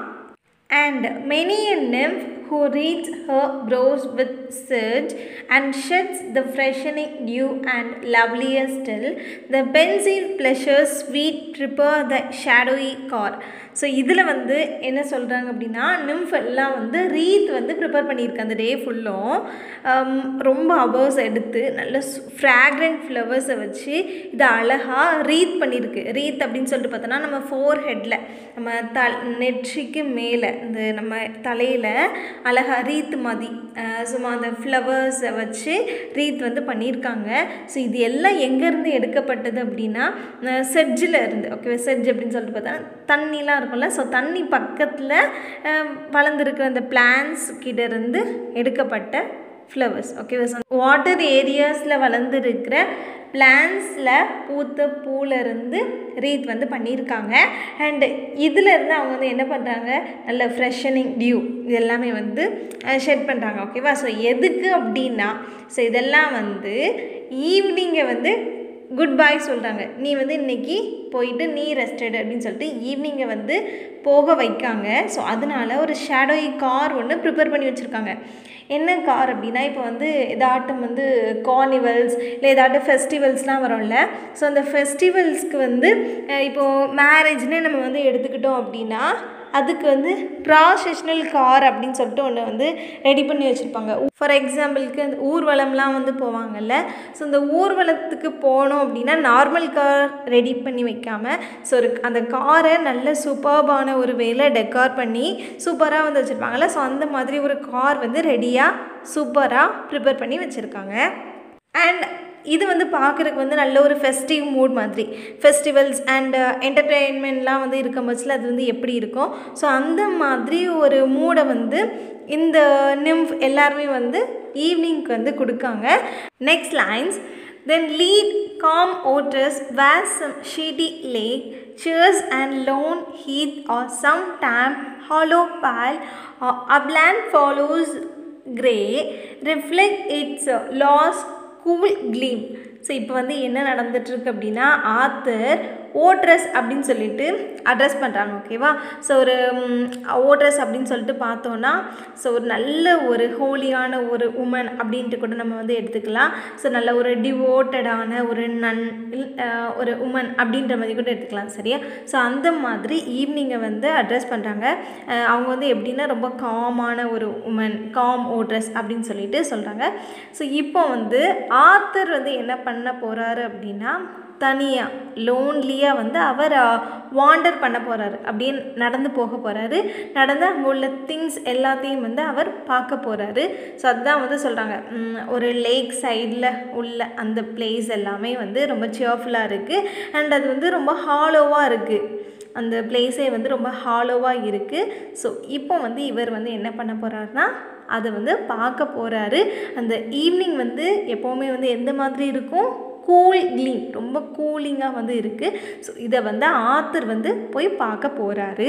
And many a nymph who reads her brows with surge and sheds the freshening dew and lovelier still, the pensive pleasures sweet prepare the shadowy car. So இதில் வந்து என்ன சொல்கிறாங்க அப்படின்னா நிம்ஃப் எல்லாம் வந்து ரீத் வந்து ப்ரிப்பேர் பண்ணியிருக்கு அந்த டே ஃபுல்லும் ரொம்ப அவர்ஸ் எடுத்து நல்ல ஃப்ராக்ரண்ட் ஃப்ளவர்ஸை வச்சு இதை அழகாக ரீத் பண்ணியிருக்கு ரீத் அப்படின்னு சொல்லிட்டு பார்த்தோன்னா நம்ம ஃபோர் ஹெட்டில் நம்ம த நெற்றிக்கு மேலே இந்த நம்ம தலையில் அழகாக ரீத் மாதிரி அஹ் சும்மா அந்த ஃப்ளவர்ஸை வச்சு ரீத் வந்து பண்ணியிருக்காங்க ஸோ இது எல்லாம் எங்கேருந்து எடுக்கப்பட்டது அப்படின்னா செட்ஜில் இருந்து ஓகே செட்ஜ் அப்படின்னு சொல்லிட்டு பார்த்தா தண்ணிலாம் இருக்கும்ல ஸோ தண்ணி பக்கத்தில் வளர்ந்துருக்கிற அந்த பிளான்ஸ் கிட்ட இருந்து எடுக்கப்பட்ட ஃப்ளவர்ஸ் ஓகே வாட்டர் ஏரியாஸில் வளர்ந்துருக்கிற பிளான்ஸில் பூத்த பூலேருந்து ரீத் வந்து பண்ணியிருக்காங்க அண்டு இதில் இருந்து அவங்க வந்து என்ன பண்ணுறாங்க நல்ல ஃப்ரெஷனிங் டியூ இது எல்லாமே வந்து ஷெட் பண்ணுறாங்க ஓகேவா ஸோ எதுக்கு அப்படின்னா ஸோ இதெல்லாம் வந்து ஈவினிங்கை வந்து குட் பாய் சொல்கிறாங்க நீ வந்து இன்னைக்கு போயிட்டு நீ ரெஸ்டட் அப்படின்னு சொல்லிட்டு ஈவினிங்கை வந்து போக வைக்காங்க ஸோ அதனால ஒரு ஷேடோய் கார் ஒன்று ப்ரிப்பேர் பண்ணி வச்சுருக்காங்க என்ன கார் அப்படின்னா இப்போ வந்து எதாட்டம் வந்து கார்னிவல்ஸ் இல்லை ஏதாட்டும் ஃபெஸ்டிவல்ஸ்லாம் வரும்ல ஸோ அந்த ஃபெஸ்டிவல்ஸ்க்கு வந்து அஹ் இப்போது மேரேஜ்னே நம்ம வந்து எடுத்துக்கிட்டோம் அப்படின்னா அதுக்கு வந்து ப்ராசஷனல் கார் அப்படின்னு சொல்லிட்டு ஒன்று வந்து ரெடி பண்ணி வச்சுருப்பாங்க ஃபார் எக்ஸாம்பிளுக்கு அந்த ஊர்வலம்லாம் வந்து போவாங்கல்ல ஸோ இந்த ஊர்வலத்துக்கு போனோம் அப்படின்னா நார்மல் கார் ரெடி பண்ணி வைக்காமல் ஸோ ஒரு அந்த காரை நல்ல சூப்பர்பான ஒரு வேலை டெக்கார் பண்ணி சூப்பராக வந்து வச்சுருப்பாங்கல்ல ஸோ அந்த மாதிரி ஒரு கார் வந்து ரெடியாக சூப்பராக ப்ரிப்பேர் பண்ணி வச்சுருக்காங்க அண்ட் இது வந்து பார்க்குறதுக்கு வந்து நல்ல ஒரு ஃபெஸ்டிவ் மூட் மாதிரி ஃபெஸ்டிவல்ஸ் அண்ட் என்டர்டெயின்மெண்ட்லாம் வந்து இருக்கும் பட்சத்தில் அது வந்து எப்படி இருக்கும் ஸோ அந்த மாதிரி ஒரு மூடை வந்து இந்த நிம்ஃப் எல்லாருமே வந்து ஈவினிங்க்கு வந்து கொடுக்காங்க next lines then lead calm votaress where some sheety lake cheers and lone heath or some damp hollow pile or upland follows grey reflect its uh, lost cool gleam so இப்போ வந்து என்ன நடந்துட்டுருக்கு அப்படின்னா ஆத்தர் ஓட்ரஸ் அப்படின்னு சொல்லிட்டு address பண்ணுறாங்க ஓகேவா so ஒரு ஓட்ரஸ் அப்படின்னு சொல்லிட்டு பார்த்தோன்னா ஸோ ஒரு நல்ல ஒரு ஹோலியான ஒரு உமன் அப்படின்ட்டு கூட நம்ம வந்து எடுத்துக்கலாம் ஸோ நல்ல ஒரு டிவோட்டடான ஒரு நன் இல்- அஹ் ஒரு உமன் அப்படின்ற மாதிரி கூட எடுத்துக்கலாம் சரியா ஸோ அந்த மாதிரி ஈவினிங்கை வந்து அட்ரஸ் பண்ணுறாங்க அவங்க வந்து எப்படின்னா ரொம்ப காமான ஒரு உமன் காம் ஓட்ரஸ் அப்படின்னு சொல்லிட்டு சொல்கிறாங்க ஸோ இப்போ வந்து ஆத்தர் வந்து என்ன பண்ண போகிறாரு அப்படின்னா தனியாக லோன்லியாக வந்து அவர் வாண்டர் பண்ண போகிறாரு அப்படியே நடந்து போக போகிறாரு நடந்து அங்கே உள்ள திங்ஸ் எல்லாத்தையும் வந்து அவர் பார்க்க போகிறாரு ஸோ அதுதான் வந்து சொல்கிறாங்க ஒரு லேக் சைடில் உள்ள அந்த பிளேஸ் எல்லாமே வந்து ரொம்ப சியர்ஃபுல்லாக இருக்குது அண்ட் அது வந்து ரொம்ப ஹாலோவாக இருக்குது அந்த பிளேஸே வந்து ரொம்ப ஹாலோவாக இருக்குது ஸோ இப்போ வந்து இவர் வந்து என்ன பண்ண போகிறாருன்னா அதை வந்து பார்க்க போகிறாரு அந்த ஈவினிங் வந்து எப்போவுமே வந்து எந்த மாதிரி இருக்கும் கூல் க்ளீன் ரொம்ப கூலிங்காக வந்து இருக்குது ஸோ இதை வந்து ஆத்தர் வந்து போய் பார்க்க போகிறாரு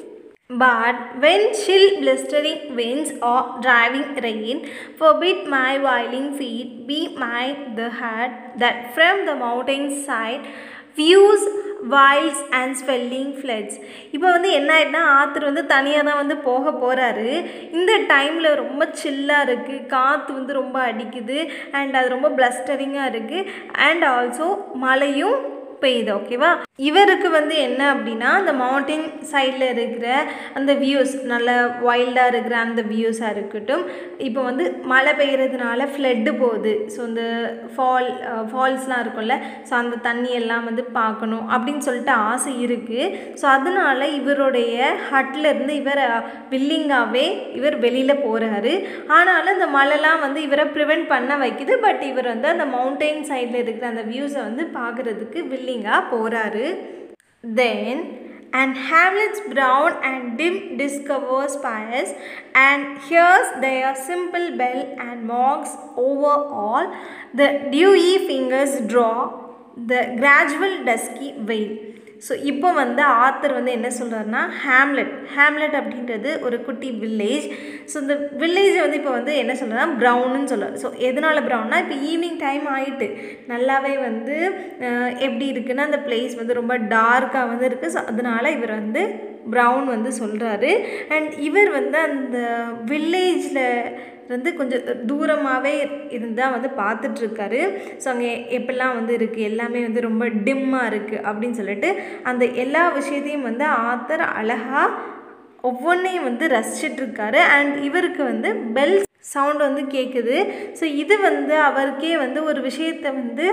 But when chill blistering winds or driving rain forbid my whiling feet, be my the heart that from the mountain side views wiles and swelling floods இப்போ வந்து என்ன ஆயிடுனா ஆத்தர் வந்து தனியாக தான் வந்து போக போகிறாரு இந்த டைமில் ரொம்ப சில்லாக இருக்குது காற்று வந்து ரொம்ப அடிக்குது அண்ட் அது ரொம்ப பிளஸ்டரிங்காக இருக்குது அண்ட் ஆல்சோ மழையும் பெய்யுது ஓகேவா இவருக்கு வந்து என்ன அப்படின்னா அந்த மவுண்டன் சைடில் இருக்கிற அந்த வியூஸ் நல்ல வைல்டாக இருக்கிற அந்த வியூஸாக இருக்கட்டும் இப்போ வந்து மழை பெய்யறதுனால ஃப்ளட்டு போகுது ஸோ இந்த ஃபால் ஃபால்ஸ்லாம் இருக்கும்ல ஸோ அந்த தண்ணி எல்லாம் வந்து பார்க்கணும் அப்படின்னு சொல்லிட்டு ஆசை இருக்குது ஸோ அதனால இவருடைய ஹட்ல இருந்து இவர் வில்லிங்காகவே இவர் வெளியில் போகிறாரு ஆனாலும் இந்த மழைலாம் வந்து இவரை ப்ரிவெண்ட் பண்ண வைக்குது பட் இவர் வந்து அந்த மவுண்டைன் சைடில் இருக்கிற அந்த வியூஸை வந்து பார்க்குறதுக்கு வில்லிங்காக போகிறாரு then and Hamlet's brown and dim discovers spires, and hears their simple bell and mocks over all. The dewy fingers draw the gradual dusky veil. So இப்போ வந்து ஆத்தர் வந்து என்ன சொல்கிறாருன்னா ஹேம்லெட் ஹேம்லெட் அப்படின்றது ஒரு குட்டி வில்லேஜ் ஸோ இந்த வில்லேஜை வந்து இப்போ வந்து என்ன சொல்கிறேன்னா ப்ரௌனுன்னு சொல்கிறார் ஸோ எதனால் ப்ரௌன்னா இப்போ ஈவினிங் டைம் ஆகிட்டு நல்லாவே வந்து அஹ், எப்படி இருக்குன்னா அந்த பிளேஸ் வந்து ரொம்ப டார்க்காக வந்து இருக்குது ஸோ அதனால் இவர் வந்து ப்ரௌன் வந்து சொல்கிறாரு அண்ட் இவர் வந்து அந்த வில்லேஜில் இருந்து கொஞ்சம் தூரமாகவே இருந்தால் வந்து பார்த்துட்ருக்காரு ஸோ அங்கே எப்படிலாம் வந்து இருக்குது எல்லாமே வந்து ரொம்ப டிம்மாக இருக்குது அப்படின்னு சொல்லிட்டு அந்த எல்லா விஷயத்தையும் வந்து ஆத்தர் அழகாக ஒவ்வொன்றையும் வந்து ரசிச்சிட்டு இருக்காரு அண்ட் இவருக்கு வந்து பெல் சவுண்ட் வந்து கேட்குது ஸோ இது வந்து அவருக்கே வந்து ஒரு விஷயத்தை வந்து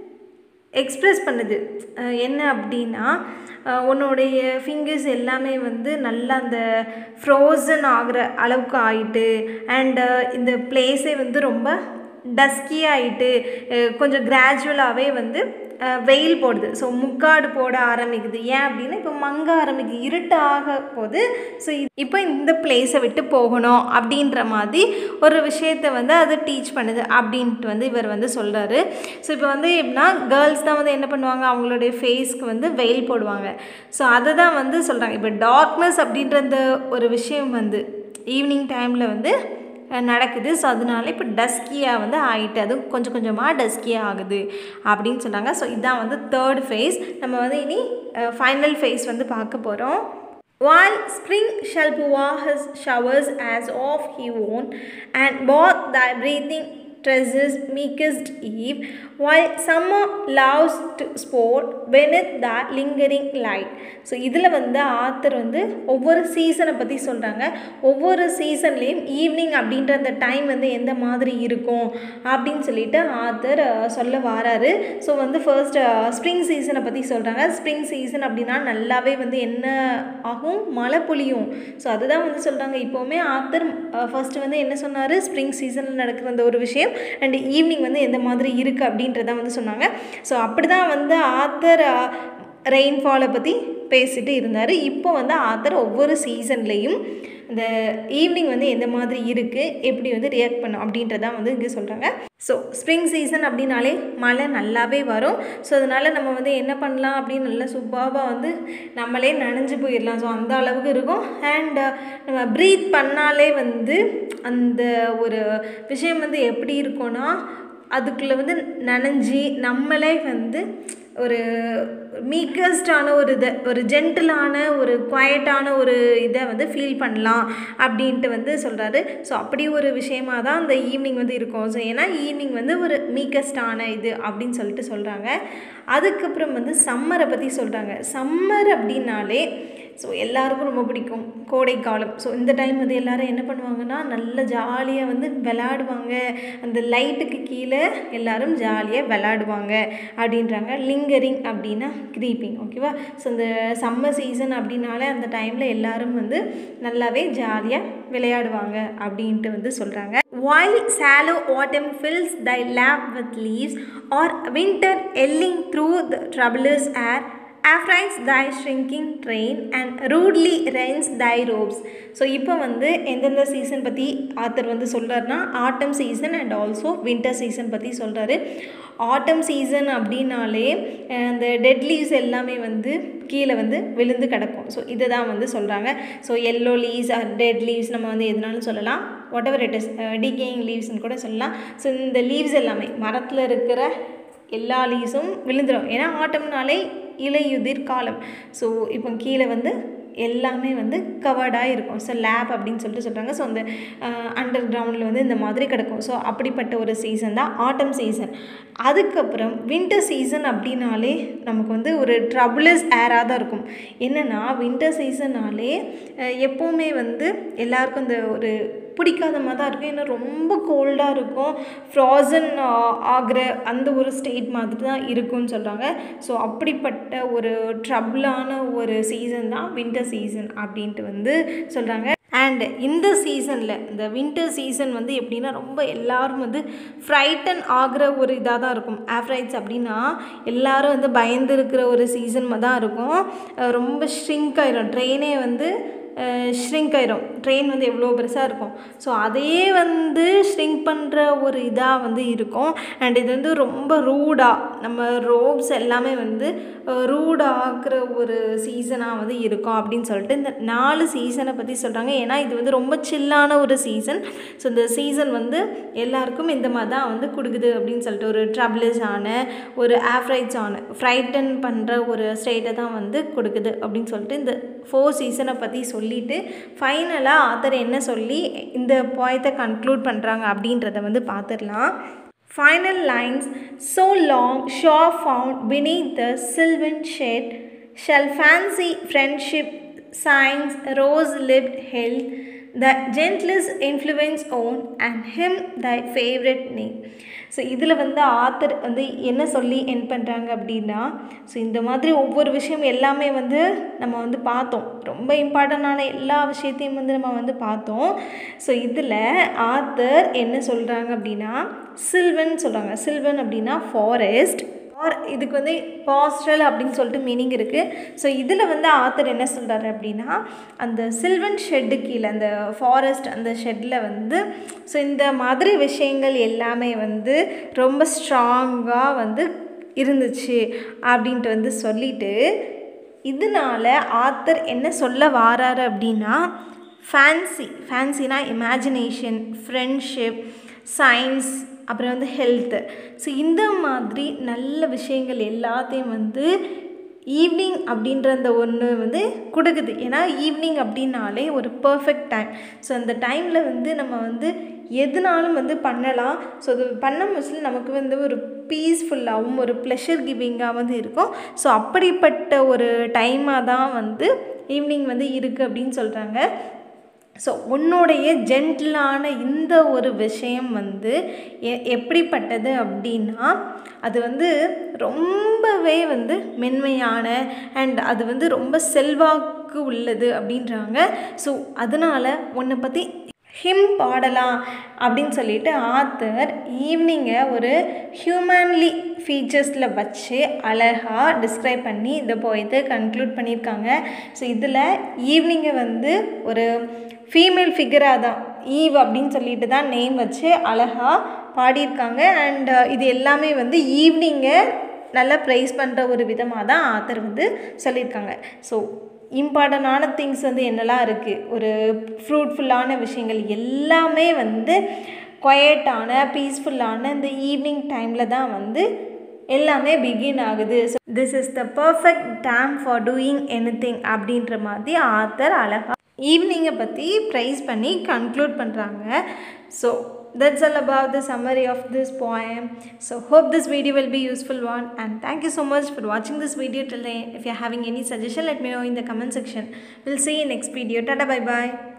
எக்ஸ்ப்ரெஸ் பண்ணுது அஹ் என்ன அப்படின்னா அஹ் உன்னுடைய ஃபிங்கர்ஸ் எல்லாமே வந்து நல்லா அந்த ஃப்ரோசன் ஆகிற அளவுக்கு ஆயிட்டு அண்டு இந்த பிளேஸே வந்து ரொம்ப டஸ்கி ஆகிட்டு கொஞ்சம் கிராஜுவலாகவே வந்து அஹ் வெயில் போடுது ஸோ முக்காடு போட ஆரம்பிக்குது ஏன் அப்படின்னா இப்போ மங்க ஆரம்பிக்குது இருட்டு ஆக போது ஸோ இப்போ இந்த பிளேஸை விட்டு போகணும் அப்படின்ற மாதிரி ஒரு விஷயத்தை வந்து அது டீச் பண்ணுது அப்படின்ட்டு வந்து இவர் வந்து சொல்கிறாரு ஸோ இப்போ வந்து எப்படின்னா கேர்ள்ஸ் தான் வந்து என்ன பண்ணுவாங்க அவங்களுடைய ஃபேஸ்க்கு வந்து வெயில் போடுவாங்க ஸோ அதை தான் வந்து சொல்கிறாங்க இப்போ டார்க்னஸ் அப்படின்ற அந்த ஒரு விஷயம் வந்து ஈவினிங் டைமில் வந்து அஹ் நடக்குது ஸோ அதனால இப்போ டஸ்கியாக வந்து ஆகிட்டு அதுவும் கொஞ்சம் கொஞ்சமாக டஸ்கியாக ஆகுது அப்படின்னு சொன்னாங்க ஸோ இதுதான் வந்து தேர்ட் ஃபேஸ் நம்ம வந்து இனி ஃபைனல் ஃபேஸ் வந்து பார்க்க போகிறோம் While spring shall pour his showers as of he wont, and both thy breathing tresses meekest eve, while summer loves to sport beneath the lingering light. So இதில் வந்து author வந்து ஒவ்வொரு சீசனை பற்றி சொல்கிறாங்க ஒவ்வொரு சீசன்லேயும் ஈவினிங் அப்படின்ற அந்த டைம் வந்து எந்த மாதிரி இருக்கும் அப்படின்னு சொல்லிட்டு ஆத்தர் சொல்ல வாராரு ஸோ வந்து ஃபர்ஸ்ட் ஸ்ப்ரிங் சீசனை பற்றி சொல்கிறாங்க ஸ்ப்ரிங் சீசன் அப்படின்னா நல்லாவே வந்து என்ன ஆகும் மழை பொழியும் ஸோ அதுதான் வந்து சொல்கிறாங்க இப்போவுமே ஆத்தர் ஃபர்ஸ்ட் வந்து என்ன சொன்னார் ஸ்ப்ரிங் சீசனில் நடக்கிற அந்த ஒரு விஷயம் அண்ட் ஈவினிங் வந்து எந்த மாதிரி இருக்குது அப்படின்றத வந்து சொன்னாங்க ஸோ அப்படி தான் வந்து ஆத்தர் ரெயின்ஃபாலை பற்றி பேசிட்டு இருந்தார் இப்போ வந்து ஆத்தர் ஒவ்வொரு சீசன்லேயும் இந்த ஈவினிங் வந்து எந்த மாதிரி இருக்குது எப்படி வந்து ரியாக்ட் பண்ணும் அப்படின்றதான் வந்து இங்கே சொல்கிறாங்க ஸோ ஸ்ப்ரிங் சீசன் அப்படின்னாலே மழை நல்லாவே வரும் ஸோ அதனால் நம்ம வந்து என்ன பண்ணலாம் அப்படின்னு நல்லா சூப்பாவாக வந்து நம்மளே நனைஞ்சு போயிடலாம் ஸோ அந்த அளவுக்கு இருக்கும் அண்ட் நம்ம ப்ரீத் பண்ணாலே வந்து அந்த ஒரு விஷயம் வந்து எப்படி இருக்கும்னா அதுக்குள்ளே வந்து நனைஞ்சி நம்மளே வந்து ஒரு மீக்கஸ்டான ஒரு இதை ஒரு ஜென்டிலான ஒரு குவைட்டான ஒரு இதை வந்து ஃபீல் பண்ணலாம் அப்படின்ட்டு வந்து சொல்கிறாரு ஸோ அப்படி ஒரு விஷயமா தான் அந்த ஈவினிங் வந்து இருக்கும் ஸோ ஏன்னா ஈவினிங் வந்து ஒரு மீக்கஸ்டான இது அப்படின்னு சொல்லிட்டு சொல்கிறாங்க அதுக்கப்புறம் வந்து சம்மரை பற்றி சொல்கிறாங்க சம்மர் அப்படின்னாலே ஸோ எல்லாருக்கும் ரொம்ப பிடிக்கும் கோடை காலம் ஸோ இந்த டைம் வந்து எல்லாரும் என்ன பண்ணுவாங்கன்னா நல்ல ஜாலியாக வந்து விளாடுவாங்க அந்த லைட்டுக்கு கீழே எல்லாரும் ஜாலியாக விளாடுவாங்க அப்படின்றாங்க லிங்கரிங் அப்படின்னா க்ரீப்பிங் ஓகேவா ஸோ இந்த சம்மர் சீசன் அப்படின்னாலே அந்த டைமில் எல்லாரும் வந்து நல்லாவே ஜாலியாக விளையாடுவாங்க அப்படின்ட்டு வந்து சொல்கிறாங்க While sallow autumn fills thy lap with leaves, or winter elling through the troublous air, affrights thy shrinking train and rudely rends thy robes so இப்போ வந்து எந்தெந்த சீசன் பற்றி ஆத்தர் வந்து சொல்கிறாருன்னா autumn season and also winter season பற்றி சொல்கிறாரு ஆட்டம் season அப்படின்னாலே அஹ், அந்த டெட் லீவ்ஸ் எல்லாமே வந்து கீழே வந்து விழுந்து கிடக்கும் ஸோ இதை தான் வந்து சொல்கிறாங்க so yellow leaves are dead leaves நம்ம வந்து எதுனாலும் சொல்லலாம் whatever it is decaying லீவ்ஸ்னு கூட சொல்லலாம் ஸோ இந்த லீவ்ஸ் எல்லாமே மரத்தில் இருக்கிற எல்லா லீவ்ஸும் விழுந்துடும் ஏன்னா ஆட்டம்னாலே இலையுதிர் காலம் ஸோ இப்போ கீழே வந்து எல்லாமே வந்து கவர்டாக இருக்கும் ஸோ லேப் அப்படின்னு சொல்லிட்டு சொல்கிறாங்க ஸோ அந்த அண்டர் கிரவுண்டில் வந்து இந்த மாதிரி கிடக்கும் ஸோ அப்படிப்பட்ட ஒரு சீசன் தான் ஆட்டம் சீசன் அதுக்கப்புறம் வின்டர் சீசன் அப்படின்னாலே நமக்கு வந்து ஒரு ட்ரபுளஸ் ஏராக தான் இருக்கும் என்னென்னா வின்டர் சீசன்னாலே அஹ், எப்போவுமே வந்து எல்லாருக்கும் இந்த ஒரு பிடிக்காத மாதிரி தான் இருக்கும் ஏன்னா ரொம்ப கோல்டாக இருக்கும் ஃப்ராசன் ஆகிற அந்த ஒரு ஸ்டேட் மாதிரி தான் இருக்கும்னு சொல்கிறாங்க ஸோ அப்படிப்பட்ட ஒரு ட்ரபிளான ஒரு சீசன் தான் வின்டர் சீசன் அப்படின்ட்டு வந்து சொல்கிறாங்க அண்ட் இந்த சீசனில் இந்த வின்டர் சீசன் வந்து எப்படின்னா ரொம்ப எல்லாரும் வந்து ஃப்ரைட்டன் ஆகிற ஒரு இதாக தான் இருக்கும் ஆஃப்ரைட்ஸ் அப்படின்னா எல்லாரும் வந்து பயந்து இருக்கிற ஒரு சீசன் தான் இருக்கும் அஹ் ரொம்ப ஷ்ரிங்க் ஆயிரும் ட்ரெயினே வந்து ஷ்ரிங்க் ஆயிரும் ட்ரெயின் வந்து எவ்வளோ பெருசாக இருக்கும் ஸோ அதையே வந்து ஷ்ரிங்க் பண்ணுற ஒரு இதாக வந்து இருக்கும் அண்ட் இது வந்து ரொம்ப ரூடாக நம்ம ரோப்ஸ் எல்லாமே வந்து ரூடாகிற ஒரு சீசனாக வந்து இருக்கும் அப்படின்னு சொல்லிட்டு இந்த நாலு சீசனை பற்றி சொல்கிறாங்க ஏன்னா இது வந்து ரொம்ப சில்லான ஒரு சீசன் ஸோ இந்த சீசன் வந்து எல்லாருக்கும் இந்த மாதிரி தான் வந்து கொடுக்குது அப்படின்னு சொல்லிட்டு ஒரு ட்ரபிளஸ் ஆன ஒரு ஆஃப்ரைட்ஸ் ஆன ஃப்ரைட்டன் பண்ணுற ஒரு ஸ்டேட்டை தான் வந்து கொடுக்குது அப்படின்னு சொல்லிட்டு இந்த ஃபோர் சீசனை பற்றி சொல்லிவிட்டு ஃபைனலாக ஆத்தர் என்ன சொல்லி இந்த பாயத்தை கன்க்ளூட் பண்ணுறாங்க அப்படின்றத வந்து பார்த்துடலாம் Final lines So long, shore found beneath the sylvan shade, shall fancy friendship signs rose lipped held, the gentlest influence own, and him thy favorite name. So இதில் வந்து ஆத்தர் வந்து என்ன சொல்லி என் பண்ணுறாங்க அப்படின்னா ஸோ இந்த மாதிரி ஒவ்வொரு விஷயம் எல்லாமே வந்து நம்ம வந்து பார்த்தோம் ரொம்ப இம்பார்ட்டண்டான எல்லா விஷயத்தையும் வந்து நம்ம வந்து பார்த்தோம் ஸோ இதில் ஆத்தர் என்ன சொல்கிறாங்க அப்படின்னா சில்வன் சொல்கிறாங்க சில்வன் அப்படின்னா ஃபாரஸ்ட் ஆர் இதுக்கு வந்து பாஸ்டல் அப்படின்னு சொல்லிட்டு மீனிங் இருக்குது ஸோ இதில் வந்து ஆத்தர் என்ன சொல்கிறாரு அப்படின்னா அந்த சில்வன் ஷெட்டு கீழே அந்த ஃபாரஸ்ட் அந்த ஷெட்டில் வந்து ஸோ இந்த மாதிரி விஷயங்கள் எல்லாமே வந்து ரொம்ப ஸ்ட்ராங்காக வந்து இருந்துச்சு அப்படின்ட்டு வந்து சொல்லிட்டு இதனால ஆத்தர் என்ன சொல்ல வாராரு அப்படின்னா ஃபேன்சி ஃபேன்சினா இமேஜினேஷன் ஃப்ரெண்ட்ஷிப் சயின்ஸ் அப்புறம் வந்து ஹெல்த்து ஸோ இந்த மாதிரி நல்ல விஷயங்கள் எல்லாத்தையும் வந்து ஈவினிங் அப்படின்ற அந்த ஒன்று வந்து கொடுக்குது ஏன்னா ஈவினிங் அப்படின்னாலே ஒரு பர்ஃபெக்ட் டைம் ஸோ அந்த டைமில் வந்து நம்ம வந்து எதுனாலும் வந்து பண்ணலாம் ஸோ அது பண்ண மோஸ்ட்லி நமக்கு வந்து ஒரு பீஸ்ஃபுல்லாகவும் ஒரு ப்ளஷர் கிவிங்காக வந்து இருக்கும் ஸோ அப்படிப்பட்ட ஒரு டைமாக தான் வந்து ஈவினிங் வந்து இருக்குது அப்படின்னு சொல்கிறாங்க ஸோ உன்னுடைய ஜென்டிலான இந்த ஒரு விஷயம் வந்து எ எப்படிப்பட்டது அப்படின்னா அது வந்து ரொம்பவே வந்து மென்மையான அண்ட் அது வந்து ரொம்ப செல்வாக்கு உள்ளது அப்படின்றாங்க ஸோ அதனால் உன்னை பற்றி ஹிம் பாடலாம் அப்படின்னு சொல்லிட்டு ஆத்தர் ஈவினிங்கை ஒரு ஹியூமன்லி ஃபீச்சர்ஸில் வச்சு அழகாக டிஸ்கிரைப் பண்ணி இந்த போயத்தை கன்க்ளூட் பண்ணியிருக்காங்க ஸோ இதில் ஈவினிங்கை வந்து ஒரு ஃபீமேல் ஃபிகராக தான் ஈவ் அப்படின்னு சொல்லிட்டு தான் நேம் வச்சு அழகாக பாடியிருக்காங்க அண்ட் இது எல்லாமே வந்து ஈவினிங்கை நல்லா ப்ரைஸ் பண்ணுற ஒரு விதமாக தான் ஆத்தர் வந்து சொல்லியிருக்காங்க ஸோ இம்பார்ட்டண்டான திங்ஸ் வந்து என்னெல்லாம் இருக்குது ஒரு ஃப்ரூட்ஃபுல்லான விஷயங்கள் எல்லாமே வந்து குவைட்டான பீஸ்ஃபுல்லான இந்த ஈவினிங் டைமில் தான் வந்து எல்லாமே பிகின் ஆகுது so this is the perfect time for doing anything அப்படின்ற மாதிரி ஆத்தர் அழகாக ஈவினிங்கை பற்றி ப்ரைஸ் பண்ணி கன்க்ளூட் பண்ணுறாங்க so that's all about the summary of this poem so hope this video will be useful one and thank you so much for watching this video till the end if you're having any suggestion let me know in the comment section we'll see you next video tata bye bye